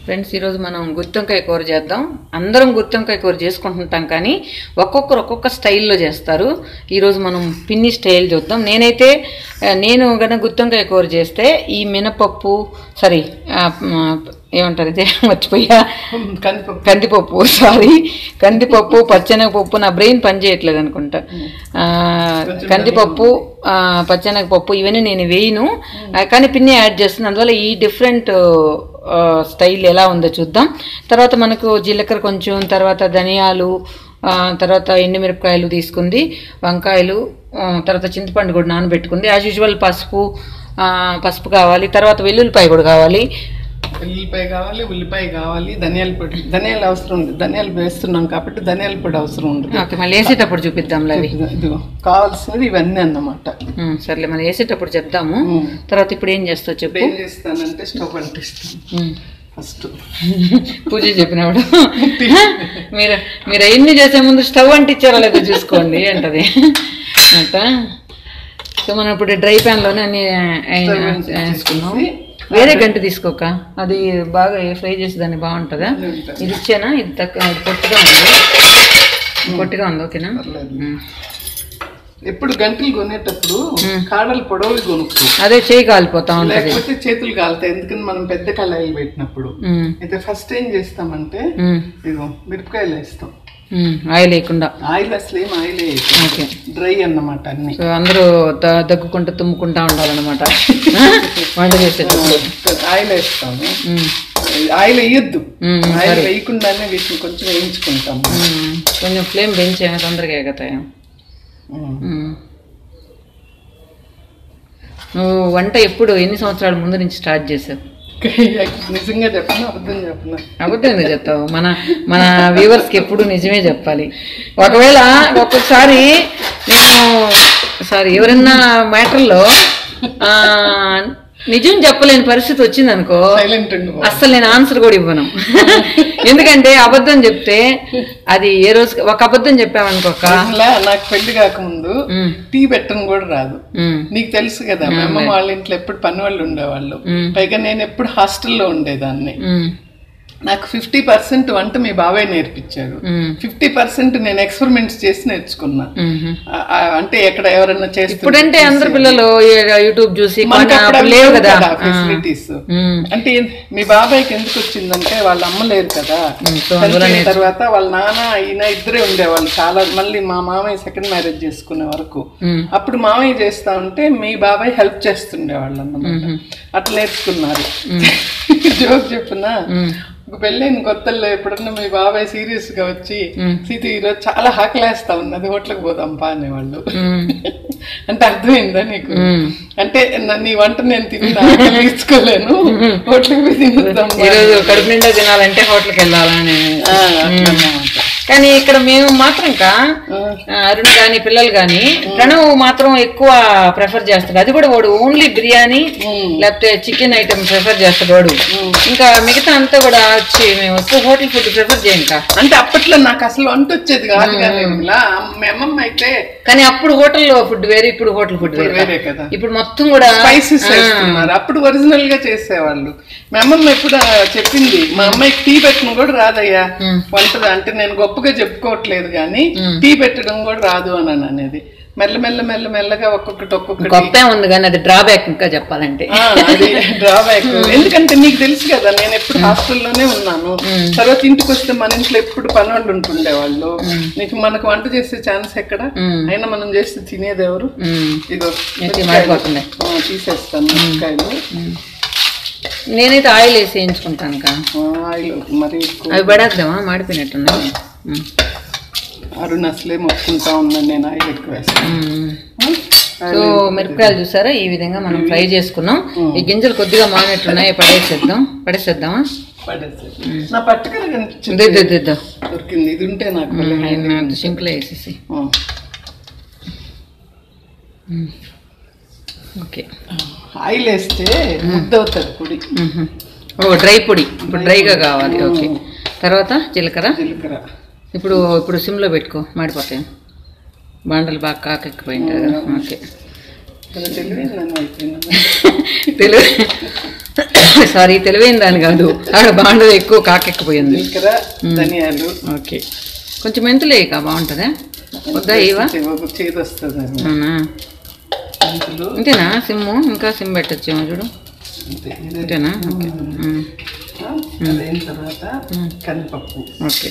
Friends ఈరోజు మనం గుత్తొంకాయ కూర చేద్దాం అందరం గుత్తొంకాయ కూర చేసుకుంటుంటాం కానీ ఒక్కొక్కరు ఒక్కొక్క స్టైల్లో చేస్తారు ఈరోజు మనం పిన్ని స్టైల్ చూద్దాం నేనైతే ఆ, నేను గన గుత్తొంకాయ కూర చేస్తే ఈ మినపప్పు సారీ ఏమంటారు ఇదే మర్చిపోయా కందిపప్పు కందిపప్పు సారీ కందిపప్పు పచ్చెనగపప్పు నా బ్రెయిన్ పనిచేయట్లేదు అనుకుంటా ఆ, కందిపప్పు ఆ, పచ్చెనగపప్పు ఇవన్నీ నేను వేయను ఆ, కానీ పిన్ని యాడ్ చేస్తున్నాను అందువల్ల ఈ డిఫరెంట్ స్టైల్ ఎలా ఉందో చూద్దాం తర్వాత మనకు జీలకర్ర కొంచెం తర్వాత ధనియాలు ఆ, తర్వాత ఎండుమిరపకాయలు తీసుకుంది వంకాయలు ఆ, తర్వాత చింతపండు కూడా నానబెట్టుకుంది యాజ్ యూజువల్ పసుపు ఆ, పసుపు కావాలి తర్వాత వెల్లుల్లిపాయ కూడా కావాలి ఉల్లిపాయ కావాలి ఉల్లిపాయ కావాలి ధనియాల పొడి ధనియాలు అవసరం ఉంది ధనియాలు వేస్తున్నాం కాబట్టి ధనియాల పొడి అవసరం ఉండదు ఓకే మళ్ళీ వేసేటప్పుడు చూపిద్దాంలే అవి ఇదిగో కావాల్సినది ఇవన్నీ అన్నమాట ఉమ్, సర్లే మనం వేసేటప్పుడు చెప్తాము ఉమ్. తర్వాత ఇప్పుడు ఏం చేస్తావు చెప్పు ఇప్పుడు ఏం చేస్తానంటే స్టవ్ అంటిస్తాను ఉమ్. ఫస్ట్ పూజ చెప్పినప్పుడు మీరు మీరు అవన్నీ చేసే ముందు స్టవ్ అంటించారో లేదో చూసుకోండి అంటది అంట సో మనం ఇప్పుడు డ్రై ప్యాన్లోనే అన్ని వేసుకున్నాం వేరే గంట తీసుకోక అది బాగా ఫ్రై చేసి దాన్ని బాగుంటుందా ఇది ఇచ్చానా ఇది తక్కువ ఇది పొట్టిగా ఉంది పొట్టిగా ఉంది ఓకేనా పర్లేదు. ఉమ్. ఎప్పుడు గంటలు కొనేటప్పుడు కాడలు పొడవులు కొనుక్కో అదే చేయి కాలిపోతా ఉంటది లేకపోతే చేతులు కాలుతాయి ఎందుకని మనం పెద్ద కళాయిలు పెట్టినప్పుడు ఉమ్, అయితే ఫస్ట్ ఏం చేస్తామంటే ఉమ్, ఇదిగో మిరపకాయలు వేస్తాం ఉమ్, ఆయిల్ లేకుండా ఆయిల్ అసలు ఏం ఆయిల్ ఓకే డ్రై అన్నమాట అన్ని సో అందరూ ద- దగ్గుకుంటూ తుమ్ముకుంటా ఉండాలన్నమాట వంట చేసేటప్పుడు ఆయిల్ వేస్తాము ఉమ్, ఆయిల్ వేయొద్దు ఉమ్, ఆయిల్ వేయకుండానే వీటిని కొంచెం వేయించుకుంటాము ఉమ్, కొంచెం ఫ్లేమ్ పెంచే తొందరగా ఎగతాయి ఉమ్. ఉమ్. నువ్వు వంట ఎప్పుడు ఎన్ని సంవత్సరాల ముందు నుంచి స్టార్ట్ చేసావు నిజంగా చెప్పను అబద్ధం చెప్పను అబద్ధం ఎందుకు చెప్తావు మన మన వ్యూవర్స్కి ఎప్పుడు నిజమే చెప్పాలి ఒకవేళ ఒక్కొక్కసారి నేను సారీ ఎవరన్నా మ్యాటర్లో నిజం చెప్పలేని పరిస్థితి వచ్చింది అనుకో సైలెంట్ ఉండు అస్సలు నేను ఆన్సర్ కూడా ఇవ్వను ఎందుకంటే అబద్ధం చెప్తే అది ఏ రోజు ఒక అబద్ధం చెప్పామనుకోక అసలు నాకు పెళ్లి కాకముందు ఉమ్, టీ పెట్టడం కూడా రాదు ఉమ్, నీకు తెలుసు కదా మా అమ్మ వాళ్ళ ఇంట్లో ఎప్పుడు పని వాళ్ళు ఉండేవాళ్ళు మ్మ్. పైగా నేను ఎప్పుడు హాస్టల్లో ఉండేదాన్ని ఉమ్, నాకు ఫిఫ్టీ పర్సెంట్ వంట మీ బాబాయ్ నేర్పించారు ఉమ్, ఫిఫ్టీ పర్సెంట్ నేను ఎక్స్పెరిమెంట్స్ చేసి నేర్చుకున్నా ఉమ్. ఆ- ఆ అంటే ఎక్కడ ఎవరైనా చేస్తే ఇప్పుడంటే అందరు పిల్లలు ఏ- యూట్యూబ్ చూసి కొన్ని అప్పుడు లేవు కదా ఫెసిలిటీస్ ఉమ్, అంటే మీ బాబాయ్కి ఎందుకు వచ్చిందంటే వాళ్ళ అమ్మ లేరు కదా ఉమ్, సో చనిపోయిన తర్వాత వాళ్ళ నాన్న ఈయన ఇద్దరే ఉండేవాళ్ళు చాలా మళ్ళీ మా మామయ్య సెకండ్ మ్యారేజ్ చేసుకునే వరకు ఉమ్, అప్పుడు మామయ్య చేస్తా ఉంటే మీ బాబాయ్ హెల్ప్ చేస్తుండేవాళ్ళు అన్నమాట అట్లా నేర్చుకున్నారు జోక్ చెప్పునా ఉమ్, ఒక పెళ్ళైన కొత్తల్లో ఎప్పుడన్నా మీ బాబాయ్ సీరియస్ గా వచ్చి మ్మ్. సీత ఈరోజు చాలా ఆకలేస్తా ఉన్నది హోటల్కి పోదాం పా అనేవాళ్ళు ఉమ్, అంటే అర్థమైందా నీకు ఉమ్. అంటే నా- నీ వంట నేను తిని తీసుకోలేను హోటల్కి పోయి తినుద్దాం పా. ఈరోజు కడుపు నిండా తినాలంటే హోటల్కి వెళ్ళాలని ఆ, అట్లా అన్నమాట. కానీ ఇక్కడ మేము మాత్రం కా ఆ, ఆ, అరుణ్ కానీ పిల్లలు కానీ ప్రణవ్ మాత్రం ఎక్కువ ప్రిఫర్ చేస్తాడు అది కూడా వాడు ఓన్లీ బిర్యానీ మ్మ్. లేకపోతే చికెన్ ఐటమ్ ప్రిఫర్ చేస్తాడు వాడు ఇంకా మిగతా అంతా కూడా వచ్చి మేము ఎక్కువ హోటల్ ఫుడ్ ప్రిఫర్ చేయం కా అంటే అప్పట్లో నాకు అసలు వంట వచ్చేది కాదు కానీ ఇలా మా అమ్మమ్మ అయితే కానీ అప్పుడు హోటల్లో ఫుడ్ వేరే ఇప్పుడు హోటల్ ఫుడ్ వేరే వేరే కదా ఇప్పుడు మొత్తం కూడా స్పైసెస్ వేస్తున్నారు అప్పుడు ఒరిజినల్ గా చేసేవాళ్ళు మా అమ్మమ్మ ఎప్పుడు ఆ చెప్పింది మా అమ్మాయికి టీ పెట్టడం కూడా రాదయ్యా వంట అంటే నేను గొప్పగా చెప్పుకోవట్లేదు కానీ టీ పెట్టడం కూడా రాదు అని అనేది మెల్ల మెల్ల మెల్ల మెల్లగా ఒక్కొక్కటి ఒక్కొక్కటి గొప్పే ఉంది కానీ అది డ్రాబ్యాక్ ఇంకా చెప్పాలంటే ఆ, అది డ్రాబ్యాక్ ఎందుకంటే నీకు తెలుసు కదా నేను ఎప్పుడు హాస్టల్లోనే ఉన్నాను తర్వాత ఇంటికి వస్తే మన ఇంట్లో ఎప్పుడు పని వాళ్ళు ఉంటుండేవాళ్ళు నీకు మనకు వంట చేసే ఛాన్స్ ఎక్కడ మ్మ్. అయినా మనం చేస్తే తినేది ఎవరు మ్మ్. ఇదో నెత్తి మాడిపోతుంది ఆ, తీసేస్తాను మిరపకాయలు నేనైతే ఆయిల్ వేసి వేయించుకుంటాను కా ఆ, ఆయిల్ మరి ఎక్కువ అవి పడేద్దామా మాడిపోయినట్టున్నాయి మ్మ్. అరుణ్ అసలే మొక్కుంటా ఉన్నాను నేను ఆయిల్ ఎక్కువ వేస్తాను మ్మ్. సో మిరపకాయలు చూసారా ఈ విధంగా మనం ఫ్రై చేసుకున్నాం ఈ గింజలు కొద్దిగా మాడినట్టున్నాయి పడేసేద్దాం పడేసేద్దామా పడేసి నా పట్టుకర కనిపించింది దిద్దు దిద్దు దొరికింది ఇది ఉంటే నాకు భలే హ్యాండీ. సింపుల్ వేసేసి ఆ. ఓకే ఆయిల్ వేస్తే ముద్ద అవుతుంది పొడి మ్మ్. ఓ డ్రై పొడి ఇప్పుడు డ్రైగా కావాలి ఓకే తర్వాత జీలకర్ర జీలకర్ర ఇప్పుడు ఇప్పుడు సిమ్లో పెట్టుకో మాడిపోతాయి బాండలు బాగా కాకెక్కిపోయింటారు కదా ఓకే ఇలా తెలివి నన్ను అయిపోయింది తెలుగు సారీ తెలివైన దాని కాదు అక్కడ బాగుండదు ఎక్కువ కాకెక్కిపోయింది జీలకర్ర ధనియాలు ఓకే కొంచెం మెంతులు ఇక బాగుంటుందా వద్దా ఇవా ఒక చేదు వస్తుంది అది అవునా మెంతులు అంతేనా సిమ్ము ఇంకా సిమ్ పెట్టచ్చేమో చూడు అంతే. ఇది అంతేనా ఓకే ఉమ్. ఆ, అదైన తర్వాత కందిపప్పు ఓకే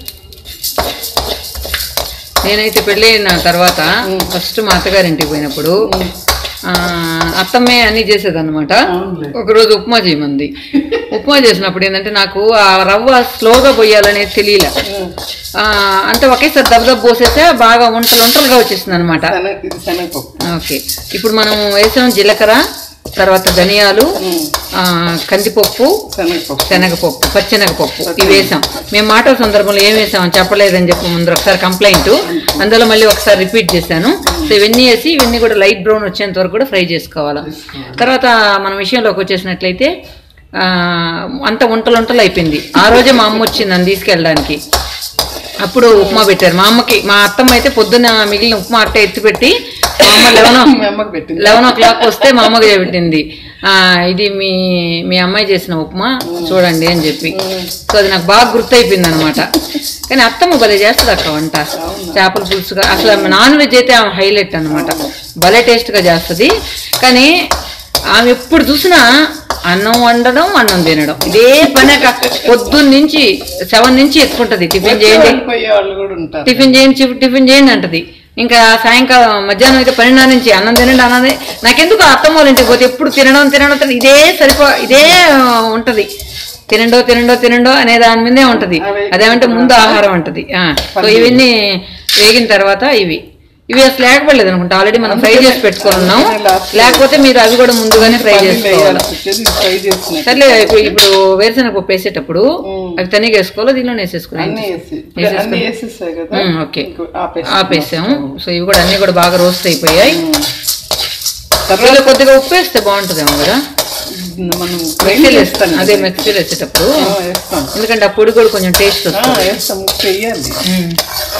నేనైతే పెళ్ళైన తర్వాత ఫస్ట్ మా అత్తగారింటికి పోయినప్పుడు ఆ, అత్తమ్మే అన్నీ చేసేదన్నమాట అవునులే ఒకరోజు ఉప్మా చేయమంది ఉప్మా చేసినప్పుడు ఏంటంటే నాకు ఆ రవ్వ స్లోగా పోయాలనేది తెలియలే ఆ, అంటే ఒకేసారి దెబ్బ పోసేస్తే బాగా వంటలు వంటలుగా వచ్చేసింది అనమాట శనగ ఇది శనగపప్పు ఓకే ఇప్పుడు మనం వేసాం జీలకర్ర తర్వాత ధనియాలు ఉమ్, ఆ, కందిపప్పు శనగపప్పు శనగపప్పు పచ్చెనగపప్పు ఇవి వేసాం మేము మాటల సందర్భంలో ఏం వేసామని చెప్పలేదని చెప్పి ముందు ఒకసారి కంప్లైంట్ అందులో మళ్ళీ ఒకసారి రిపీట్ చేశాను సో ఇవన్నీ వేసి ఇవన్నీ కూడా లైట్ బ్రౌన్ వచ్చేంత వరకు కూడా ఫ్రై చేసుకోవాలి తర్వాత మన విషయంలోకి వచ్చేసినట్లయితే ఆ, అంత వంటలు వంటలు అయిపోయింది ఆ రోజే మా అమ్మ వచ్చింది నన్ను తీసుకెళ్ళడానికి అప్పుడు ఉప్మా పెట్టారు మా అమ్మకి మా అత్తమ్మ అయితే పొద్దున్న మిగిలిన ఉప్మా అట్ట ఎత్తిపెట్టి మా అమ్మ లెవెన్ మీ అమ్మకి పెట్టింది లెవెన్ ఓ క్లాక్ వస్తే మా అమ్మకి పెట్టింది ఆ, ఇది మీ మీ అమ్మాయి చేసిన ఉప్మా చూడండి అని చెప్పి సో అది నాకు బాగా గుర్తయిపోయింది అనమాట కానీ అత్తమ్మ భలే చేస్తుంది అక్క వంట చేపల పులుసుగా అసలు నాన్ వెజ్ అయితే ఆమె హైలైట్ అనమాట భలే టేస్ట్గా చేస్తుంది కానీ ఆమె ఎప్పుడు చూసినా అన్నం వండడం అన్నం తినడం ఇదే పనే పొద్దున్న నుంచి సెవెన్ నుంచి ఎత్తుకుంటది టిఫిన్ చేయండి వెళ్ళిపోయే వాళ్ళు కూడా ఉంటారు టిఫిన్ చేయండి టిఫిన్- టిఫిన్ చేయండి అంటది ఇంకా సాయంకాలం మధ్యాహ్నం అయితే పన్నెండు నుంచి అన్నం తినండి అన్నం తినండి. నాకెందుకు అత్తమ్మ వాళ్ళ ఇంటికి పోతే ఎప్పుడు తినడం తినడం తినడం ఇదే సరిపో ఇదే ఆ, ఉంటది తినండో తినండో తినండో అనే దాని మీదే ఉంటది అదేమంటే ముందు ఆహారం ఉంటది ఆ, సో ఇవన్నీ వేగిన తర్వాత ఇవి ఇవి అసలు లేకపోలేదు అనుకుంటా ఆల్రెడీ మనం ఫ్రై చేసి పెట్టుకొని ఉన్నాం లేకపోతే మీరు అవి కూడా ముందుగానే ఫ్రై చేసుకోవాలి వేయాల్సి వచ్చేది ఫ్రై చేసిన సర్లే ఇప్పుడు ఇప్పుడు వేరుశనగ పప్పు వేసేటప్పుడు అవి తనిగా వేసుకోవాలి దీనిలో వేసేసుకుని అన్ని వేసి ఇప్పుడు అన్ని వేసేసాయి కదా ఉమ్, ఓకే ఇంకో ఆపేసి ఆపేసాము సో ఇవి కూడా అన్ని కూడా బాగా రోస్ట్ అయిపోయాయి తర్వాత ఇందులో కొద్దిగా ఉప్పు వేస్తే బాగుంటుందేమో కదా మనం మిక్సీలో వేస్తాం వేస్తాను అదే మిక్సీలో వేసేటప్పుడు ఆ, వేస్తాం ఎందుకంటే ఆ పొడి కూడా కొంచెం టేస్ట్ ఆ, వస్తుంది వేస్తాం చెయ్యాలి ఉమ్.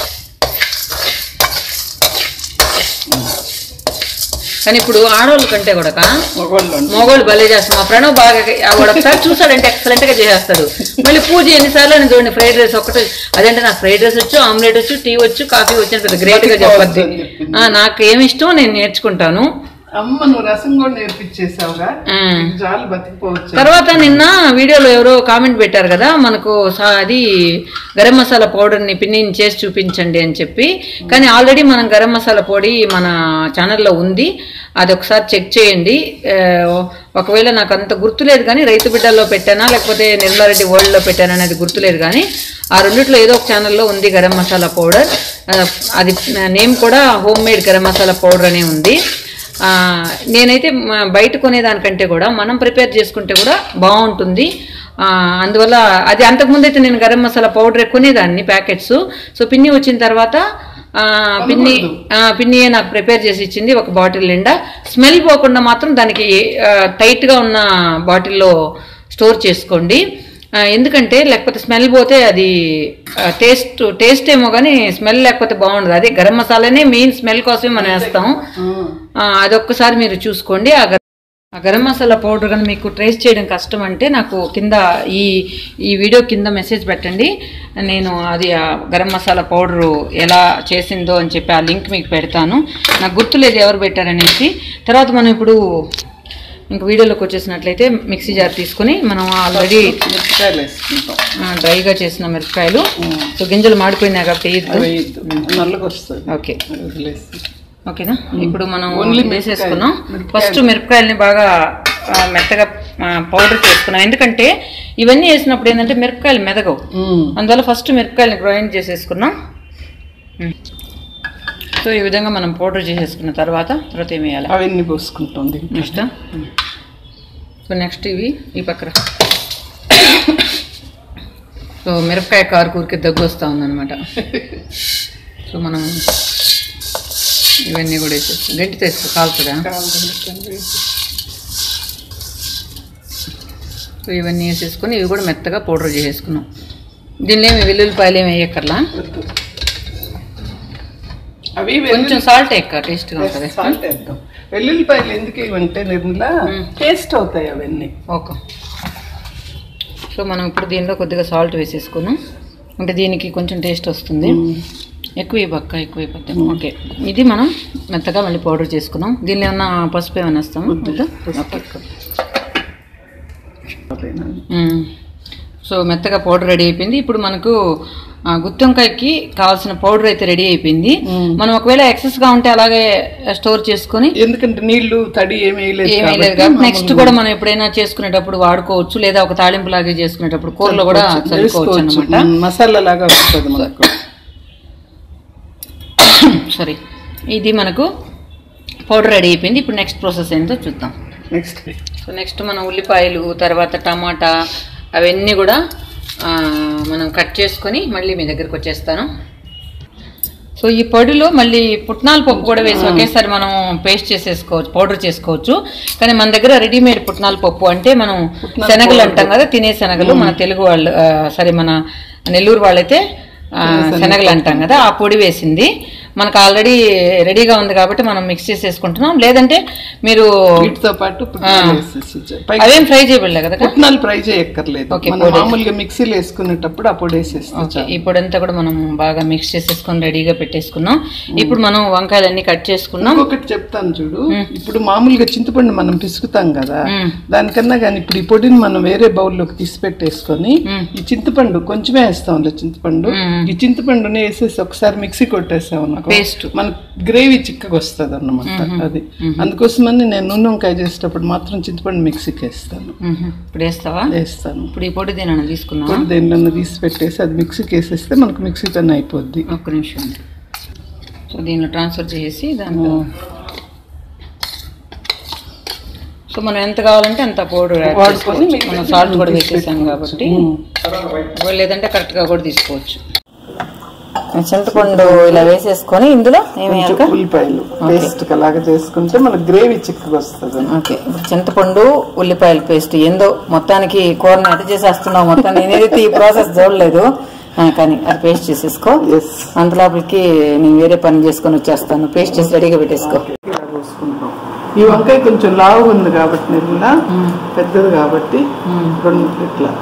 కానీ ఇప్పుడు ఆడవాళ్ళ కంటే కూడా మగవాళ్ళు అంటే. మగవాళ్ళు భలే చేస్తారు మా ప్రణవ్ బాగా వాడు ఒకసారి చూసాడంటే ఎక్సలెంట్ గా చేసేస్తాడు మళ్ళీ పూజ ఎన్నిసార్లు అని చూడండి ఫ్రైడ్ రైస్ ఒకటి అదంటే నాకు ఫ్రైడ్ రైస్ వచ్చు ఆమ్లెట్ వచ్చు టీ వచ్చు కాఫీ వచ్చు అని పెద్ద గ్రేట్ గా చెప్పద్ది అని చెప్పింది. ఆ, నాకు ఏమి ఇష్టం నేను నేర్చుకుంటాను అమ్మ నువ్వు రసం కూడా నేర్పించేసావుగా ఉమ్. నీకు చాలు బతికిపోవచ్చు తర్వాత నిన్న వీడియోలో ఎవరో కామెంట్ పెట్టారు కదా మనకు సా- అది గరం మసాలా పౌడర్ని పిన్నిని చేసి చూపించండి అని చెప్పి కానీ ఆల్రెడీ మనం గరం మసాలా పొడి మన ఛానల్లో ఉంది అది ఒకసారి చెక్ చేయండి ఆ, ఒకవేళ నాకు అంత గుర్తులేదు కానీ రైతు బిడ్డల్లో పెట్టానా లేకపోతే నిర్మలారెడ్డి వరల్డ్లో పెట్టానా అనేది గుర్తులేదు కానీ ఆ రెండిట్లో ఏదో ఒక ఛానల్లో ఉంది గరం మసాలా పౌడర్ ఆ, అది నేమ్ కూడా home made garam masala powder అనే ఉంది ఆ, నేనైతే మ- బయట కొనేదానికంటే కూడా మనం ప్రిపేర్ చేసుకుంటే కూడా బాగుంటుంది ఆ, అందువల్ల అది అంతకుముందు అయితే నేను గరం మసాలా పౌడర్ కొనేదాన్ని ప్యాకెట్స్ సో పిన్ని వచ్చిన తర్వాత ఆ, పిన్ని ఆ, పిన్నియే నాకు ప్రిపేర్ చేసి ఇచ్చింది ఒక బాటిల్ నిండా స్మెల్ పోకుండా మాత్రం దానికి ఆ, టైట్గా ఉన్న బాటిల్లో స్టోర్ చేసుకోండి ఆ, ఎందుకంటే లేకపోతే స్మెల్ పోతే అది ఆ, టేస్ట్ టేస్ట్ ఏమో కానీ స్మెల్ లేకపోతే బాగుండదు అదే గరం మసాలానే మెయిన్ స్మెల్ కోసమే మనం వేస్తాం ఆ, అదొక్కసారి మీరు చూసుకోండి ఆ గరం ఆ గరం మసాలా పౌడర్ కానీ మీకు ట్రేస్ చేయడం కష్టం అంటే నాకు కింద ఈ ఈ వీడియో కింద మెసేజ్ పెట్టండి నేను అది ఆ గరం మసాలా పౌడరు ఎలా చేసిందో అని చెప్పి ఆ లింక్ మీకు పెడతాను నాకు గుర్తులేదు ఎవరు పెట్టారనేసి తర్వాత మనం ఇప్పుడు ఇంక వీడియోలోకి వచ్చేసినట్లయితే మిక్సీ జార్ తీసుకొని మనం ఆల్రెడీ మిరపకాయలు వేసుకుంటాం డ్రైగా చేసిన మిరపకాయలు సో గింజలు మాడిపోయినాయి కాబట్టి వేయొద్దు. అవి వేయద్దు నల్లగా వస్తుంది ఓకే వదిలేసి ఓకేనా ఇప్పుడు మనం Only వేసేసుకున్నాం మిరపకాయలు. ఫస్ట్ మిరపకాయలని బాగా ఆ, మెత్తగా పౌడర్ చేసుకున్నాం ఎందుకంటే ఇవన్నీ వేసినప్పుడు ఏంటంటే మిరపకాయలు మెదగవు ఉమ్. అందువల్ల ఫస్ట్ మిరపకాయలని గ్రైండ్ చేసేసుకున్నాం ఉమ్. సో ఈ విధంగా మనం పౌడర్ చేసేసుకున్న తర్వాత తర్వాత ఏం వేయాలి అవన్నీ పోసుకుంటాం దీంట్లో. నెక్స్ట్ సో నెక్స్ట్ ఇవి ఈ పక్కన సో మిరపకాయ కారుకూరికి దగ్గు వస్తూ ఉందన్నమాట సో మనం ఇవన్నీ కూడా వేసేస్తాం గట్టి తెచ్చు కాలుతుందా కావాలి సో ఇవన్నీ వేసేసుకొని ఇవి కూడా మెత్తగా పౌడర్ చేసేసుకున్నాం దీనిలో ఏమి వెల్లుల్లిపాయలు ఏమి వేయక్కర్లా వద్దు. అవి కొంచెం సాల్ట్ ఎక్క టేస్ట్గా ఉంటుంది సాల్ట్ వేద్దాం వెల్లుల్లిపాయలు ఎందుకు ఇవంటే నిర్మల టేస్ట్ అవుతాయి అవన్నీ ఓకే సో మనం ఇప్పుడు దీనిలో కొద్దిగా సాల్ట్ వేసేసుకున్నాం అంటే దీనికి కొంచెం టేస్ట్ వస్తుంది ఎక్కువ పక్క ఎక్కువ పక్క ఓకే ఇది మనం మెత్తగా మళ్ళీ పౌడర్ చేసుకున్నాం దీనిలో ఏమన్నా పసుపు ఏమైనా వేస్తాము వద్దా? ఓకే మ్మ్. సో మెత్తగా పౌడర్ రెడీ అయిపోయింది ఇప్పుడు మనకు ఆ, గుత్తి వంకాయకి కావాల్సిన పౌడర్ అయితే రెడీ అయిపోయింది మనం ఒకవేళ ఎక్సెస్ గా ఉంటే అలాగే స్టోర్ చేసుకొని ఎందుకంటే నీళ్లు తడి ఏమి వేయలేదు ఏమీ లేదు కాబట్టి నెక్స్ట్ కూడా మనం ఎప్పుడైనా చేసుకునేటప్పుడు వాడుకోవచ్చు లేదా ఒక తాలింపు లాగే చేసుకునేటప్పుడు కూరలో కూడా చల్లుకోవచ్చు అనమాట ఉమ్, మసాలా లాగా వస్తుంది మనకు సారీ ఇది మనకు పౌడర్ రెడీ అయిపోయింది ఇప్పుడు నెక్స్ట్ ప్రాసెస్ ఏంటో చూద్దాం నెక్స్ట్ సో నెక్స్ట్ మనం ఉల్లిపాయలు తర్వాత టమాటా అవన్నీ కూడా ఆ, మనం కట్ చేసుకొని మళ్ళీ మీ దగ్గరకు వచ్చేస్తాను సో ఈ పొడిలో మళ్ళీ పుట్నాల పప్పు కూడా వేసి ఒకేసారి మనం పేస్ట్ చేసేసుకోవచ్చు పౌడర్ చేసుకోవచ్చు కానీ మన దగ్గర రెడీమేడ్ పుట్నాల పప్పు అంటే మనం శనగలు అంటాం కదా తినే శనగలు మన తెలుగు వాళ్ళు సరే మన నెల్లూరు వాళ్ళైతే ఆ, శనగలు అంటాం కదా ఆ పొడి వేసింది మనకు ఆల్రెడీ రెడీగా ఉంది కాబట్టి మనం మిక్స్ చేసేసుకుంటున్నాం లేదంటే మీరు వీటితో పాటు పుట్నాలు వేసేసి ఇచ్చారు. పైగా అవేం ఫ్రై చేయబడలే కదా పుట్నాలు ఫ్రై చేయక్కర్లేదు ఓకే, మనం మామూలుగా మిక్సీలో వేసుకునేటప్పుడు ఆ పొడి వేసేస్తాం ఓకే ఈ పొడంతా కూడా మనం బాగా మిక్స్ చేసేసుకొని రెడీగా పెట్టేసుకున్నాం ఇప్పుడు మనం వంకాయలన్నీ కట్ చేసుకున్నాం ఇంకొకటి చెప్తాను చూడు ఇప్పుడు మామూలుగా చింతపండు మనం పిసుకుతాం కదా మ్మ్. దానికన్నా కానీ ఇప్పుడు ఈ పొడిని మనం వేరే బౌల్లోకి తీసి పెట్టేసుకొని ఈ చింతపండు కొంచెమే వేస్తాంలే చింతపండు ఈ చింతపండుని వేసేసి ఒకసారి మిక్సీ కొట్టేసాం అనుకో పేస్ట్ మనకు గ్రేవీ చిక్కగా వస్తుంది అన్నమాట అది అందుకోసమని నేను నూనె వంకాయ చేసేటప్పుడు మాత్రం చింతపండు మిక్సీకి వేస్తాను ఇప్పుడు వేస్తావా వేస్తాను ఇప్పుడు ఈ పొడి దీని తీసుకున్నావా ఇప్పుడు దేనిలో తీసి పెట్టేసి అది మిక్సీకి వేసేస్తే మనకు మిక్సీతోనే అయిపోద్ది ఒక్క నిమిషం సో దీనిలో ట్రాన్స్ఫర్ చేసి దాంట్లో సో మనం ఎంత కావాలంటే అంత పౌడర్ యాడ్ వాడుకొని చేసుకోవచ్చు. మనం సాల్ట్ కూడా వేసేసాం కాబట్టి ఒకవేళ లేదంటే కరెక్ట్గా కూడా తీసుకోవచ్చు చింతపండు ఇలా వేసేసుకొని ఇందులో ఏమి కొంచెం ఉల్లిపాయలు పేస్ట్ అలాగా చేసుకుంటే మనకు గ్రేవీ చిక్కగా వస్తుంది ఓకే ఇప్పుడు చింతపండు ఉల్లిపాయల పేస్ట్ ఏందో మొత్తానికి కూరని అటు చేసేస్తున్నావు మొత్తం నేనైతే ఈ ప్రాసెస్ చూడలేదు ఆ, కానీ అది పేస్ట్ చేసేసుకో ఎస్ అంత లోపలికి నేను వేరే పని చేసుకొని వచ్చేస్తాను పేస్ట్ చేసి రెడీగా పెట్టేసుకో ఇలా పోసుకుంటాం ఈ వంకాయ కొంచెం లావుగా ఉంది కాబట్టి నిర్మల పెద్దది కాబట్టి రెండు ఇట్లా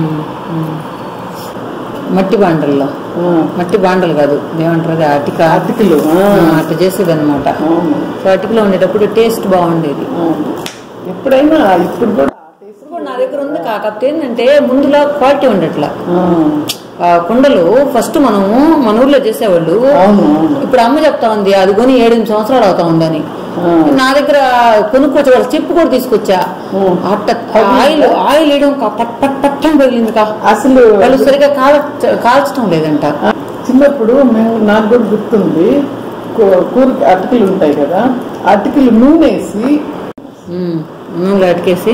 మట్టి బాండల్లో ఆ, మట్టి బాండలు కాదు ఏమంటారు అది అటిక అతికిలు ఆ, ఆ, అట్లా చేసేది అనమాట అవును సో అటికలో ఉండేటప్పుడు టేస్ట్ బాగుండేది అవును. ఎప్పుడైనా ఇప్పుడు కూడా ఇప్పుడు కూడా నా దగ్గర ఉంది కాకపోతే ఏంటంటే ముందులా క్వాలిటీ ఉండట్లా ఆ, ఆ కుండలు ఫస్ట్ మనము మన ఊర్లో చేసేవాళ్ళు అవును అవును ఇప్పుడు అమ్మ చెప్తా ఉంది అది కొని ఏడెనిమిది సంవత్సరాలు అవుతా ఉందని ఆ, నా దగ్గర కొనుక్కొచ్చి వాళ్ళు చెప్పు కూడా తీసుకొచ్చా అట్ట ఆయిల్ ఆయిల్ వేయడం కా- పట్ పట్ పట్ అని పగిలింది కా అసలు వాళ్ళు సరిగా కాల్ కాల్చడం లేదంట ఆ, చిన్నప్పుడు మేము నాకు కూడా గుర్తుంది కూ- కూరకి అటుకులు ఉంటాయి కదా అటుకులు నూనె వేసి ఉమ్, నూనెలో అటుకేసి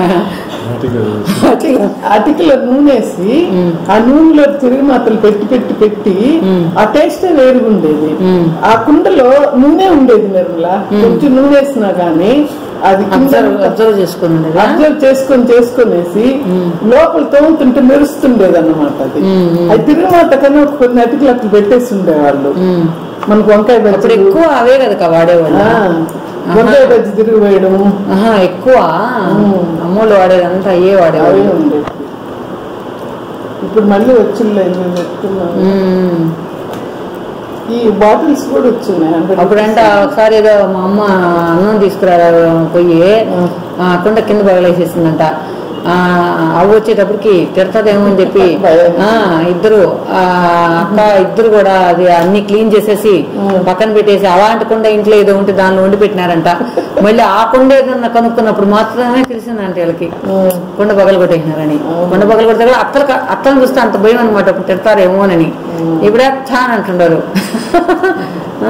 అటుకుల నూనె వేసి ఆ నూనెలో తిరిగి మాత్రం పెట్టి పెట్టి పెట్టి ఆ టేస్ట్ వేరుగా ఉండేది ఆ కుండలో నూనె ఉండేది నిర్మల కొంచెం నూనె వేసినా గానీ అది అబ్జర్వ్ అబ్జర్వ్ చేసుకుని ఉండేదా? అబ్జర్వ్ చేసుకొని చేసుకొనేసి లోపల తోముతుంటే మెరుస్తుండేది అన్నమాట అది అది తిరిగి మాట కన్నా ఒక కొన్ని అటుకులు అట్లా పెట్టేసి ఉండేవాళ్ళు ఉమ్. మనకు వంకాయ ఇప్పుడు బజ్జీ ఎక్కువ అవే కదా కా వాడేవాళ్ళు ఆ, వంకాయ బజ్జి తిరిగి వేయడం ఆహా ఎక్కువ అమ్మోళ్ళు వాడేదంతా అయ్యే అవే వాడేవాళ్ళు ఉండేది ఇప్పుడు మళ్ళీ వచ్చింది మేము పెట్టుకున్నాం ఉమ్. ఈ బాటిల్స్ కూడా వచ్చినాయి హండ్రెడ్ అప్పుడంటే ఒకసారి ఏదో మా అమ్మ అన్నం తీసుకురా పోయి ఆ, కుండ కింద పగలేసేసిందంట ఆ, అవ్వ వచ్చేటప్పటికి తిడతదేమో అని చెప్పి ఆ ఇద్దరు ఆ, అక్క ఇద్దరు కూడా అది అన్ని క్లీన్ చేసేసి పక్కన పెట్టేసి అలాంటి కుండ ఇంట్లో ఏదో ఉంటే దానిలో వండి పెట్టినారంట మళ్ళీ ఆ కుండ ఏదన్నా కనుక్కున్నప్పుడు మాత్రమే తెలిసిందంట వీళ్ళకి కుండ పగలు కొట్టేసినారని కుండ పగలు కొడితే కూడా అత్తలు అత్తలను చూస్తే అంత భయం అనమాట అప్పుడు తిడతారేమోనని ఇప్పుడే చాలా అంటుండారు ఆ?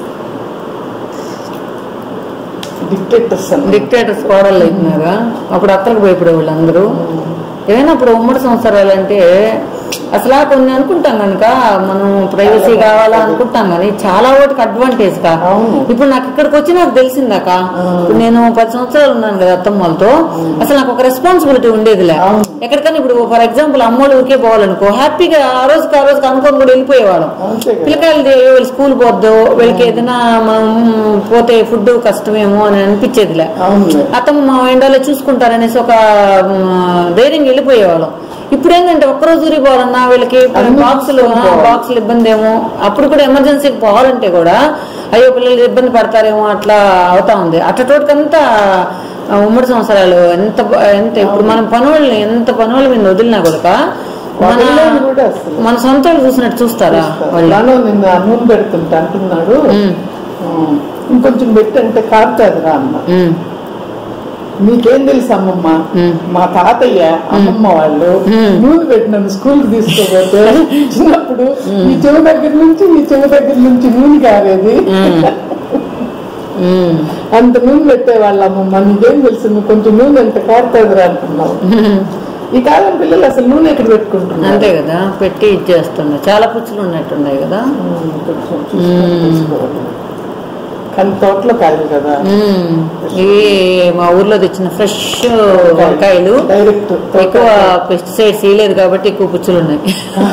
డిక్టేటర్స్ అన్న డిక్టేటర్స్ కోడళ్ళు అయిపోయినారా అప్పుడు అత్తలకు భయపడే వాళ్ళు అందరూ ఏమైనా అప్పుడు ఉమ్మడి సంవత్సరాలు అంటే అసలు ఆ కొన్ని అనుకుంటాం కనుక మనం ప్రైవసీ కావాలా అనుకుంటాం కానీ చాలా వాటికి అడ్వాంటేజ్ కా అవును. ఇప్పుడు నాకు ఇక్కడికి వచ్చి నాకు తెలిసిందాక ఇప్పుడు నేను పది సంవత్సరాలు ఉన్నాను కదా అత్తమ్మలతో అసలు నాకు ఒక రెస్పాన్సిబిలిటీ ఉండేదిలే అవును. ఎక్కడికైనా ఇప్పుడు ఫర్ ఎగ్జాంపుల్ అమ్మోళ్ళు ఊరికే పోవాలనుకో హ్యాపీగా ఆ రోజుకి ఆ రోజుకి అనుకోని కూడా వెళ్ళిపోయేవాళ్ళం అంతే కదా పిల్లకాయలు వీళ్ళు స్కూల్ పోద్దు వీళ్ళకి ఏదైనా మనం పోతే ఫుడ్ కష్టమేమో అని అనిపించేదిలే అవునులే అతను మా ఎండలో చూసుకుంటారనేసి ఒక మ్, ధైర్యం వెళ్ళిపోయేవాళ్ళం ఇప్పుడు ఏంటంటే ఒక్కరోజు ఊరికి పోవాలన్నా వీళ్ళకి బాక్సులు బాక్సులు ఇబ్బంది ఏమో అప్పుడు కూడా ఎమర్జెన్సీకి పోవాలంటే కూడా అయ్యో పిల్లలు ఇబ్బంది పడతారేమో అట్లా అవుతా ఉంది అట్టటోటికంతా ఆ, ఉమ్మడి సంవత్సరాలు ఎంత బ- ఎంత ఇప్పుడు మనం పనుల్ని ఎంత పనుల మీద వదిలినా కూడా మన వదిలేను కూడా అసలు. మన సొంత వాళ్ళు చూసినట్టు చూస్తారా వాళ్ళు నాను నిన్న నూనె పెడుతుంటే అంటున్నాడు ఉమ్, "ఉమ్, ఇంకొంచెం పెట్టంటే కారుతుంది రా అన్న ఉమ్, నీకేం తెలుసు అమ్మమ్మ ఉమ్. మా తాతయ్య అమ్మమ్మ వాళ్ళు ఉమ్. నూనె పెట్టిన స్కూల్ కి తీసుకుపోతే చిన్నప్పుడు ఈ చెవు దగ్గర నుంచి ఈ చెవు దగ్గర నుంచి నూనె కారేది ఉమ్, ఉమ్, అంత నూనె పెట్టేవాళ్ళ అమ్మమ్మ నీకేం తెలుసు నువ్వు కొంచెం నూనె ఎంత కారుతుంది అంటున్నావు ఉమ్. ఈ కాలం పిల్లలు అసలు నూనె ఎక్కడ పెట్టుకుంటున్నారు అంతే కదా పెట్టి ఇచ్చేస్తున్నా చాలా పుచ్చులు ఉన్నట్టున్నాయి కదా ఉమ్, కొంచెం చూసుకొని తీసుకోవాలి. కానీ తోటలో కాదు కదా ఉమ్, ఇవి మా ఊర్లో తెచ్చిన ఫ్రెష్ వంకాయలు డైరెక్ట్ ఎక్కువ పెస్టిసైడ్స్ వేయలేదు కాబట్టి ఎక్కువ పుచ్చులు ఉన్నాయి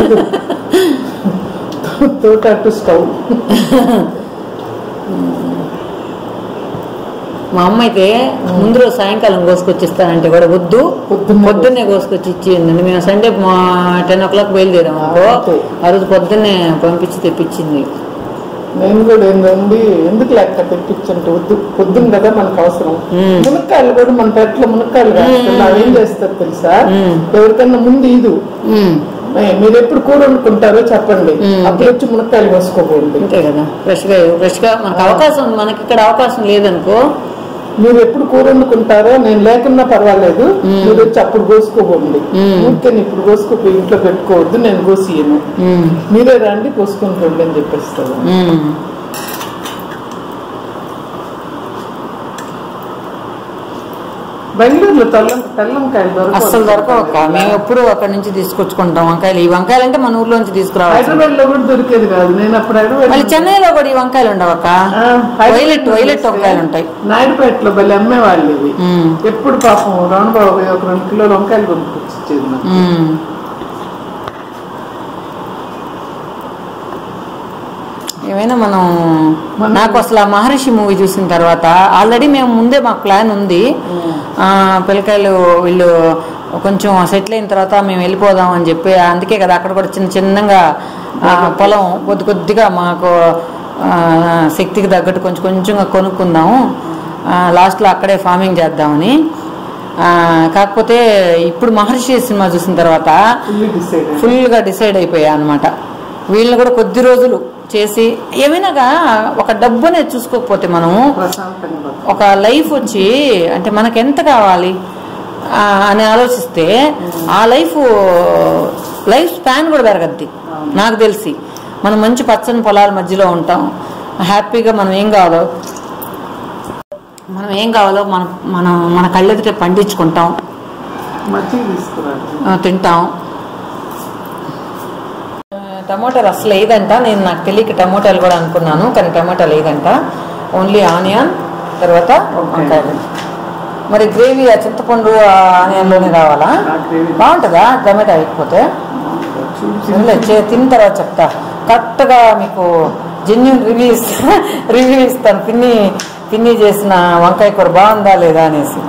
తోట టు స్టవ్ మా అమ్మ అయితే ముందు రోజు సాయంకాలం కోసుకొచ్చిస్తానంటే కూడా వద్దు పొద్దున్నే పొద్దున్నే కోసుకొచ్చి ఇచ్చిందండి మేము సండే మా టెన్ ఓ క్లాక్ బయలుదేరాం అనుకో అంతే. ఆ రోజు పొద్దున్నే పంపించి తెప్పించింది నేను కూడా ఏంటండి ఎందుకు లెక్క తెప్పించంటే వద్దు పొద్దున్న కదా మనకు అవసరం మ్మ్. మునక్కాయలు కూడా మన పెట్లో మునక్కాయలు కాస్తున్నారు ఏం చేస్తారు తెలుసా మ్మ్. ఎవరికన్నా ముందు ఇది ఉమ్, మీరు ఎప్పుడు కూర వండుకుంటారో చెప్పండి మ్మ్. అప్పుడు వచ్చి మునక్కాయలు కోసుకోకండి అంతే కదా ఫ్రెష్ గా ఫ్రెష్ గా మనకు అవకాశం ఉంది మనకి ఇక్కడ అవకాశం లేదనుకో మీరు ఎప్పుడు కూర వండుకుంటారో నేను లేకున్నా పర్వాలేదు మీరు వచ్చి అప్పుడు కోసుకోకండి మ్మ్. ఊరికే ఇప్పుడు కోసుకోపోయి ఇంట్లో పెట్టుకోవద్దు నేను కోసియను ఉమ్, మీరే రండి కోసుకుంటుండే అని చెప్పేస్తాను ఉమ్. బెంగళూరులో తెల్లం తెల్లంకాయలు దొరకవు అస్సలు దొరకవక్క మేము ఎప్పుడు అక్కడ నుంచి తీసుకొచ్చుకుంటాం వంకాయలు ఈ వంకాయలు అంటే మన ఊర్లో నుంచి తీసుకురావాలి హైదరాబాద్ లో కూడా దొరికేది కాదు నేను అప్పుడు హైదరాబాద్ మళ్ళీ చెన్నైలో కూడా ఈ వంకాయలు ఉండవక్క ఆ, హైదరాబాద్ వైలెట్ లో వైలెట్ చూస్తే వంకాయలు ఉంటాయి నాయుడుపేటలో భలే అమ్మేవాళ్ళు ఇవి ఉమ్, ఎప్పుడు పాపం రానుబాబు ఒక రెండు కిలోలు వంకాయలు కొనుక్కొచ్చి ఇచ్చేది నాకు. ఉమ్. ఏమైనా మనం మనం- నాకు అసలు ఆ మహర్షి మూవీ చూసిన తర్వాత ఆల్రెడీ మేము ముందే మాకు ప్లాన్ ఉంది ఆ, పిల్లకాయలు వీళ్ళు కొంచెం సెటిల్ అయిన తర్వాత మేము వెళ్ళిపోదాం అని చెప్పి అందుకే కదా అక్కడ కూడా చిన్న చిన్నగా ఆ, పొలం కొద్ది కొద్దిగా మాకు ఆ, శక్తికి తగ్గట్టు కొంచెం కొంచెంగా కొనుక్కుందాము లాస్ట్లో అక్కడే ఫార్మింగ్ చేద్దామని ఆ, కాకపోతే ఇప్పుడు మహర్షి సినిమా చూసిన తర్వాత ఫుల్లీ డిసైడ్ ఫుల్గా డిసైడ్ అయిపోయా అనమాట వీళ్ళని కూడా కొద్ది రోజులు చేసి ఏమైనాగా ఒక డబ్బు అనేది చూసుకోకపోతే మనము ప్రశాంతంగా బతకాలి. ఒక లైఫ్ వచ్చి అంటే మనకు ఎంత కావాలి ఆ, అని ఆలోచిస్తే ఆ లైఫ్ లైఫ్ స్పాన్ కూడా పెరగద్ది నాకు తెలిసి మనం మంచి పచ్చని పొలాల మధ్యలో ఉంటాం హ్యాపీగా మనం ఏం కావాలో మనం ఏం కావాలో మనం మనం మన కళ్ళెదుట పండించుకుంటాం మజ్జిగ తీసుకురాడు ఆ, తింటాం ఆ, టమోటాలు అసలు లేదంట నేను నాకు తెలియక టమోటాలు కూడా అనుకున్నాను కానీ టమోటా లేదంట ఓన్లీ ఆనియన్ తర్వాత వంకాయలు మరి గ్రేవీ ఆ చింతపండు ఆ ఆనియన్లోనే రావాలా ఆ గ్రేవీ బాగుంటుందా టమాటా అయిపోతే సరేలే, చే- తిన్న తర్వాత చెప్తా కరెక్ట్గా మీకు జెన్యున్ రివ్యూ రివ్యూ ఇస్తాను పిన్ని పిన్ని చేసిన వంకాయ కూర బాగుందా లేదా అనేసి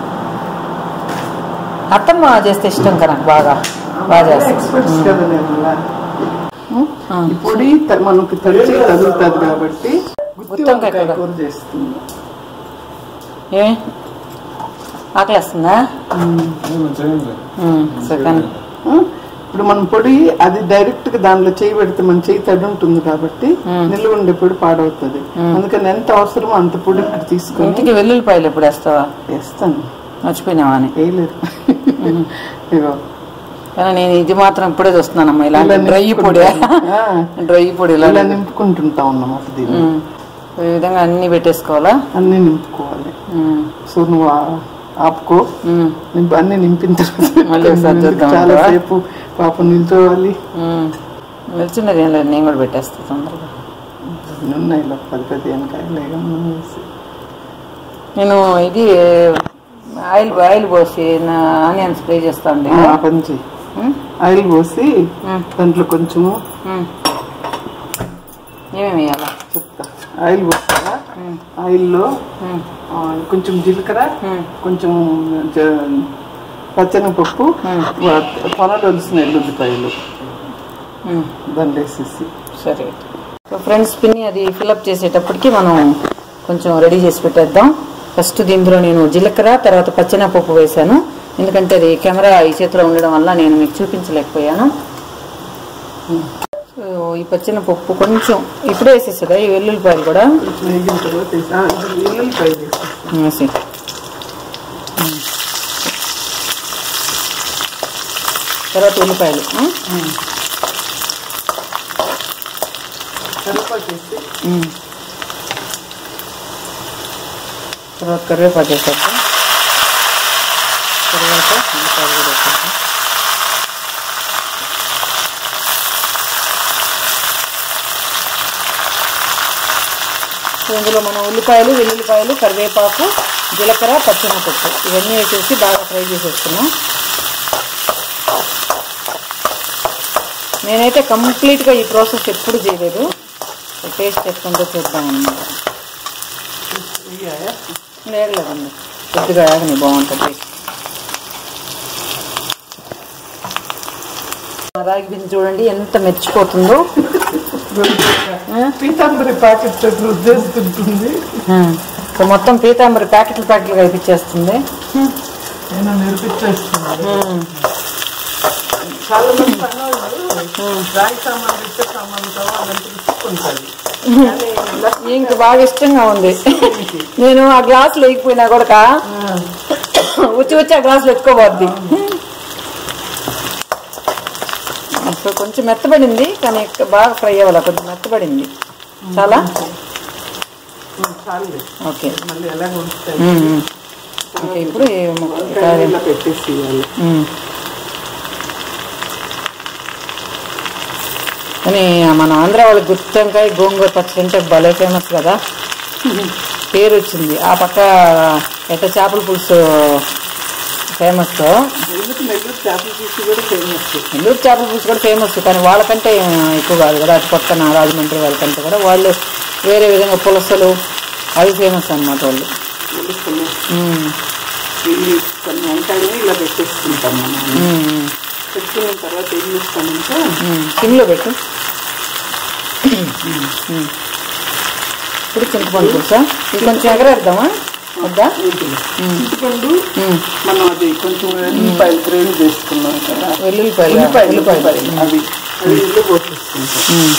అత్తమ్మ చేస్తే ఇష్టం కదా నాకు బాగా బాగా చేస్తాను ఎక్స్పర్ట్స్ కదా నేను అలా. ఈ పొడి త- మనకి తడిచి తగులుతుంది కాబట్టి గుత్తి గుత్తి వంకాయ వంకాయ కూర. కూర చేస్తుంది ఏ ఆకలేస్తుందా సెకండ్ ఆ? ఇప్పుడు మనం పొడి అది డైరెక్ట్ గా దానిలో చేయి పెడితే మన చేయి తడి ఉంటుంది కాబట్టి నిల్వ ఉండే పొడి పాడవుతుంది అందుకని ఎంత అవసరమో అంత పొడి ఇక్కడ తీసుకొని ఇంటికి వెల్లుల్లిపాయలు ఎప్పుడు వేస్తావా వేస్తాను మర్చిపోయినావా అని వేయలేదు ఇగో కానీ నేను ఇది మాత్రం ఇప్పుడే చూస్తున్నానమ్మా ఇలాంటి ఇలా డ్రై పొడి ఆ. డ్రై పొడి ఇలా ఇలా నింపుకుంటుంటా ఉన్నాం అసలు దీన్ని ఉమ్. ఈ విధంగా అన్ని పెట్టేసుకోవాలా అన్ని నింపుకోవాలి ఉమ్. సో నువ్వు ఆ- ఆపుకో ఉమ్. నింపు అన్ని నింపిన తర్వాత మళ్ళీ ఒకసారి ఎందుకు చూద్దాం చాలా అంటావా? సేపు పాపం నిల్చోవాలి ఉమ్. నిల్చున్నది ఏం లేదు నేను కూడా పెట్టేస్తా తొందరగా ఉన్నాయి ఇలా పది పది వెనకాయలు ఏమన్నా వేసి. నేను ఇది ఆయిల్ ఆయిల్ పోసి నా ఆనియన్ స్ప్రే చేస్తా ఉండే ఆ పని చెయ్యి ఆయిల్ పోసి దాంట్లో కొంచెము ఏమేమి వేయాలా చెప్తా ఆయిల్ పోస్తారా ఆయిల్లో ఆ, కొంచెం జీలకర్ర కొంచెం జ- పచ్చనపప్పు పొనదొలిసిన ఎల్లుల్లిపాయలు ఉమ్, దాన్ని వేసేసి సరే సో ఫ్రెండ్స్ పిన్ని అది ఫిల్అప్ చేసేటప్పటికి మనం కొంచెం రెడీ చేసి పెట్టేద్దాం ఫస్ట్ దీంట్లో నేను జీలకర్ర తర్వాత పచ్చెనపప్పు వేశాను ఎందుకంటే అది కెమెరా ఈ చేతిలో ఉండడం వల్ల నేను మీకు చూపించలేకపోయాను సో ఈ పచ్చెనపప్పు కొంచెం ఇప్పుడే వేసేస్తుందా ఈ వెల్లుల్లిపాయలు కూడా కొంచెం వేగిన తర్వాత వేసి- ఆ, ఇది ఎల్లుల్లిపాయ వేసేసి వేసి తర్వాత ఉల్లిపాయలు ఉమ్, కరివేపాకు వేసి ఉమ్. తర్వాత కరివేపాకు వేసేద్దాం తర్వాత ఉల్లిపాయలు కూడా వేసేద్దాం సో ఇందులో మనం ఉల్లిపాయలు వెల్లుల్లిపాయలు కరివేపాకు జీలకర్ర పచ్చిమిరపప్పు ఇవన్నీ వేసేసి బాగా ఫ్రై చేసేస్తున్నాం నేనైతే కంప్లీట్గా ఈ ప్రాసెస్ ఎప్పుడు చేయలేదు టేస్ట్ ఎట్లుందో చూద్దాం అన్నమాట వేయాయా? లేదు లేదండి కొద్దిగా ఆగని బాగుంటుంది టేస్ట్ రాగి బింది చూడండి ఎంత మెచ్చిపోతుందో ఆ? పీతాంబరి ప్యాకెట్ రుద్దేస్తుంటుంది ఆ. సో మొత్తం పీతాంబరి ప్యాకెట్లు ప్యాకెట్లు కనిపించేస్తుంది నేను నేర్పించేస్తున్నాను ఉమ్. చాలా మంది పనోళ్ళు రాయి సామాన్లు ఇచ్చే సామాన్లు వాళ్ళంతా విసుక్కుంటారు కానీ ఇంక బాగా ఇష్టంగా ఉంది నేను ఆ గ్లాస్ లేకపోయినా కూడా వచ్చి వచ్చి ఆ గ్లాసులు ఎత్తుకోబోద్ది సో కొంచెం మెత్తబడింది కానీ బాగా ఫ్రై అవ్వాలి కొంచెం మెత్తబడింది చాలా చాలు ఓకే మళ్ళీ ఎలా ఉంచుతాయి ఉమ్, ఉమ్. ఓకే ఇప్పుడు ఈ ముక్క- కారం. ఇలా పెట్టేసి ఇవ్వాలి ఉమ్. కానీ మన ఆంధ్ర వాళ్ళకి గుత్తంకాయ గోంగూర పచ్చడి అంటే భలే ఫేమస్ కదా పేరు వచ్చింది ఆ పక్క ఎట్ట చేపల పులుసు ఫేమస్ ఎందుకు నెల్లూరు చేపల పులుసు కూడా ఫేమస్ నెల్లూరు చేపల పులుసు కూడా ఫేమస్ కానీ వాళ్ళకంటే ఎక్కువ కాదు కదా అటు పక్కన రాజమండ్రి వాళ్ళకంటే కూడా వాళ్ళు వేరే విధంగా పులసలు అవి ఫేమస్ అన్నమాట వాళ్ళు తెలుసుకుని ఉమ్, ఇల్లు కొన్ని వంకాయలు ఇలా పెట్టేసుకుంటాం మనం ఉమ్, ఉమ్, పెట్టుకున్న తర్వాత ఏం చేస్తామంటే ఉమ్. సిమ్లో పెట్టు ఉమ్. ఇప్పుడు చింతపండు పులుసా ఇది కొంచెం ఎగరేద్దామా వద్దా ఉమ్, చింతపండు ఉమ్. మనం అది కొంచెం ఉల్లిపాయలు గ్రైండ్ చేసుకున్నాం కదా వెల్లుల్లిపాయలు ఉల్లిపాయలు ఉల్లిపాయలు ఉల్లిపాయలు అవి అవి ఇంట్లో పోసేసుకుంటాం ఉమ్,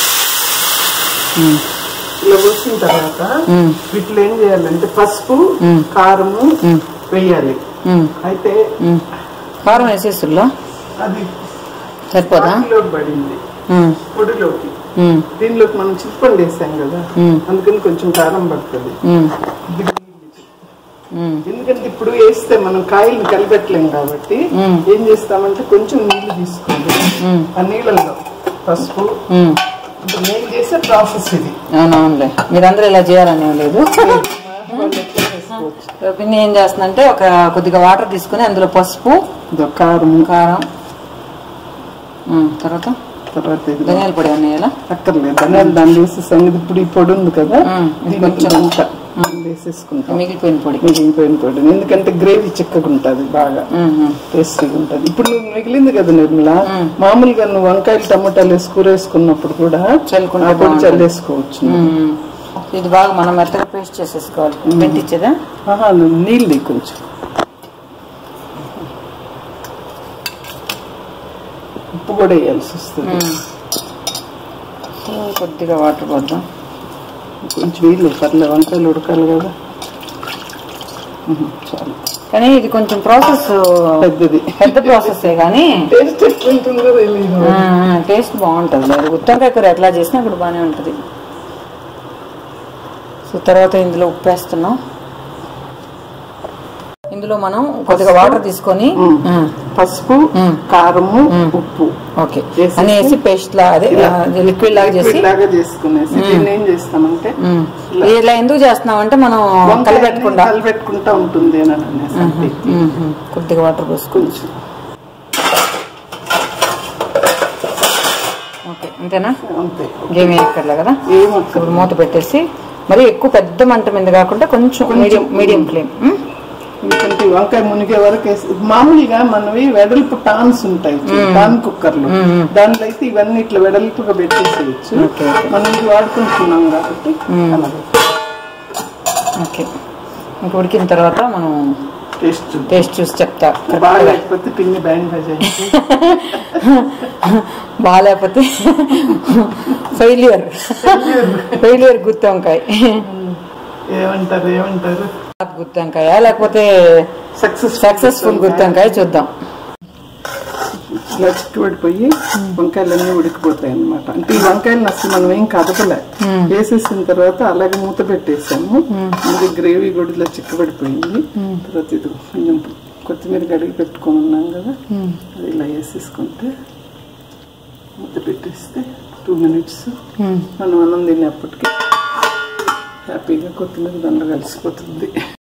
ఉమ్, ఇలా పోసిన తర్వాత ఉమ్, వీటిలో ఏం చేయాలంటే పసుపు మ్మ్. కారము మ్మ్. వేయాలి ఉమ్, అయితే ఉమ్. కారం వేసేస్తుల్లో అది సరిపోదా పొడిలోకి పడింది ఉమ్, పొడిలోకి ఉమ్, దీనిలోకి మనం చింతపండు వేసాం కదా మ్మ్. అందుకని కొంచెం కారం పడుతుంది ఉమ్, ఇది ఉమ్, ఎందుకంటే ఇప్పుడు వేస్తే మనం కాయలు కలిపెట్టలేం కాబట్టి మ్మ్. ఏం చేస్తామంటే కొంచెం నీళ్లు తీసుకోండి మ్మ్. ఆ నీళ్ళల్లో పసుపు ఉమ్. ఇప్పుడు నేను చేసే ప్రాసెస్ ఇది అవునవునులే మీరందరూ ఇలా చేయాలని ఏం లేదు వాళ్ళు ఎట్లా చేసుకోవచ్చు పిన్ని ఏం చేస్తుందంటే ఒక కొద్దిగా వాటర్ తీసుకుని అందులో పసుపు ఇదో కారం కారం ఉమ్, తర్వాత తర్వాత ఇది ధనియాల పొడి అన్నీ వేయాలా అక్కర్లేదు ధనియాలు దాన్ని వేసే సంగతి ఇప్పుడు ఈ పొడి ఉంది కదా మ్మ్. ఇది దీనికి కొంచెం. అంతా వేసేసుకుంటాం మిగిలిపోయిన పొడి మిగిలిపోయిన పొడి ఎందుకంటే గ్రేవీ చిక్కగా ఉంటుంది బాగా ఉమ్, ఉమ్. టేస్టీగా ఉంటుంది ఇప్పుడు నువ్వు మిగిలింది కదా నిర్మల మ్మ్. మామూలుగా నువ్వు వంకాయలు టమాటాలు వేసి కూర వేసుకున్నప్పుడు కూడా చల్లుకుంటే ఆ పొడి బాగుంటుంది. చల్లేసుకోవచ్చు ఉమ్. ఇది బాగా మనం మెత్తగా పేస్ట్ చేసేసుకోవాలి పెంట్ ఇచ్చేదా ఆహా, నువ్వు నీళ్ళు దిగు కొంచెం ఉప్పు కూడా వేయాల్సి వస్తుంది ఉమ్. సో కొద్దిగా వాటర్ పోద్దాం కొంచెం వీళ్ళు పర్లే వంకాయలు ఉడకాలి కదా ఉహు, చాలు కానీ ఇది కొంచెం ప్రాసెస్ పెద్దది పెద్ద ప్రాసెస్ కానీ టేస్ట్ ఎట్లుంటుందో తెలియదు టేస్ట్ బాగుంటుంది లేదు గుత్తొంకాయ కూర ఎట్లా చేసినా ఇప్పుడు బాగానే ఉంటుంది సో తర్వాత ఇందులో ఉప్పు వేస్తున్నాం ఇందులో మనం కొద్దిగా వాటర్ తీసుకొని మ్మ్. పసుపు మ్మ్. కారము ఉప్పు ఓకే వేసేసి అని వేసి పేస్ట్ లా అదే లిక్విడ్ లాగా చేసి లిక్విడ్ లాగా చేసుకునేసి దీన్ని ఏం చేస్తామంటే మ్మ్. ఇలా ఎందుకు చేస్తున్నాం అంటే మనం వంకాయ కలిపెట్టకుండా కలిపెట్టుకుంటా ఉంటుంది అని అనేసి అంతే. మ్మ్, మ్మ్. కొద్దిగా వాటర్ పోసుకుని కొంచెం ఓకే అంతేనా అంతే గేమ్ వేయక్కర్లే కదా ఏమక్క ఇప్పుడు మూత పెట్టేసి మరి ఎక్కువ పెద్ద మంట మీద కాకుండా కొంచెం మీడియం మీడియం ఫ్లేమ్ ఎందుకంటే ఈ వంకాయ మునిగే వరకు వేసి మామూలుగా మనవి వెడల్పు టాన్స్ ఉంటాయి టాన్ కుక్కర్లు దాంట్లో అయితే ఇవన్నీ ఇట్లా వెడల్పుగా పెట్టేసేయచ్చు మనం ఇది వాడుకుంటున్నాం కాబట్టి అలాగే ఓకే ఇంక ఉడికిన తర్వాత మనం టేస్ట్ టేస్ట్ చూసి చెప్తా బాగా లేకపోతే పిన్ని బ్యాండ్ బజాయి బాగాలేకపోతే ఫెయిలియర్ ఫెయిలియర్ గుత్తి వంకాయ ఏమంటారు ఏమంటారు గుత్తి వంకాయ లేకపోతే సక్సెస్ సక్సెస్ఫుల్ గుత్తి వంకాయ చూద్దాం ఇలా చిక్కుబడిపోయి వంకాయలన్నీ ఉడికిపోతాయి అన్నమాట అంటే ఈ వంకాయలను అసలు మనం ఏం కదపలే వేసేసిన తర్వాత అలాగే మూత పెట్టేసాము ఇది గ్రేవీ కూడా ఇలా చిక్కబడిపోయింది తర్వాత ఇది కొంచెం కొత్తిమీర కడిగి పెట్టుకొని ఉన్నాం కదా అది ఇలా వేసేసుకుంటే మూత పెట్టేస్తే టూ మినిట్స్ మనం అన్నం తినేప్పటికి హ్యాపీగా కొత్తిమీర దండ కలిసిపోతుంది